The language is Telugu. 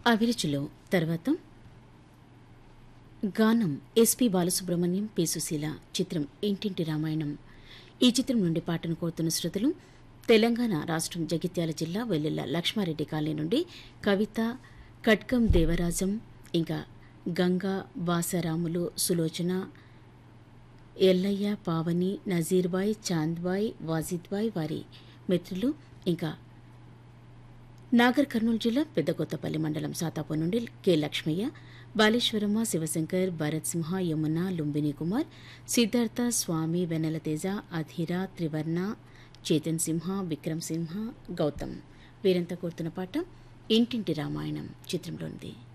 అభిరుచిలో తర్వాత గానం ఎస్పి బాలసుబ్రహ్మణ్యం పి సుశీల చిత్రం ఇంటింటి రామాయణం ఈ చిత్రం నుండి పాటను కోరుతున్న శ్రోతలు తెలంగాణ రాష్ట్రం జగిత్యాల జిల్లా వెల్లుల్ల లక్ష్మారెడ్డి కాలనీ నుండి కవిత కట్కం దేవరాజం ఇంకా గంగా వాసరాములు సులోచన ఎల్లయ్య పావని నజీర్బాయ్ చాంద్బాయ్ వాజిద్బాయ్ వారి మిత్రులు ఇంకా నాగర్ కర్నూలు జిల్లా పెద్దకొత్తపల్లి మండలం సాతాపూర్ నుండి కె లక్ష్మయ్య బాలేశ్వరమ్మ శివశంకర్ భరత్ సింహ యమున లుంబిని కుమార్ సిద్ధార్థ స్వామి వెన్నెల తేజ అధీర త్రివర్ణ చేతన్ సింహ విక్రమ్ సింహ గౌతమ్ వీరంతా కోరుతున్న పాట ఇంటింటి రామాయణం చిత్రంలోనిది